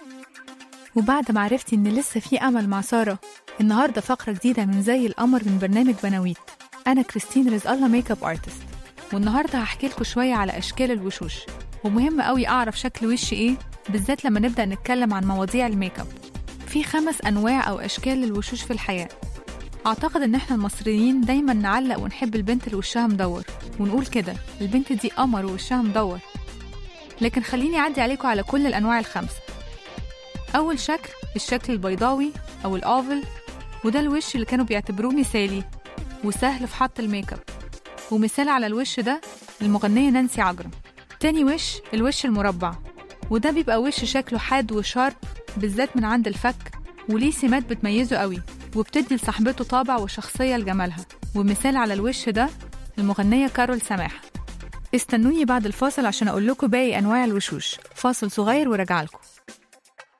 وبعد ما عرفتي إن لسه في أمل مع سارة النهاردة فقرة جديدة من زي القمر من برنامج بناويت أنا كريستين رزق الله ميك اب ارتست والنهاردة هحكي لكم شوية على أشكال الوشوش ومهم قوي أعرف شكل وشي إيه بالذات لما نبدأ نتكلم عن مواضيع الميك اب في خمس أنواع أو أشكال للوشوش في الحياة أعتقد إن إحنا المصريين دايما نعلق ونحب البنت اللي وشها مدور ونقول كده البنت دي قمر ووشها مدور لكن خليني أعدي عليكم على كل الأنواع الخمسة أول شكل الشكل البيضاوي أو الأوفل وده الوش اللي كانوا بيعتبروه مثالي وسهل في حط الميك اب ومثال على الوش ده المغنية نانسي عجرم تاني وش الوش المربع وده بيبقى وش شكله حاد وشارب بالذات من عند الفك وليه سمات بتميزه قوي وبتدي لصاحبته طابع وشخصية لجمالها ومثال على الوش ده المغنية كارول سماح استنوني بعد الفاصل عشان أقول لكم باقي أنواع الوشوش فاصل صغير وراجع لكم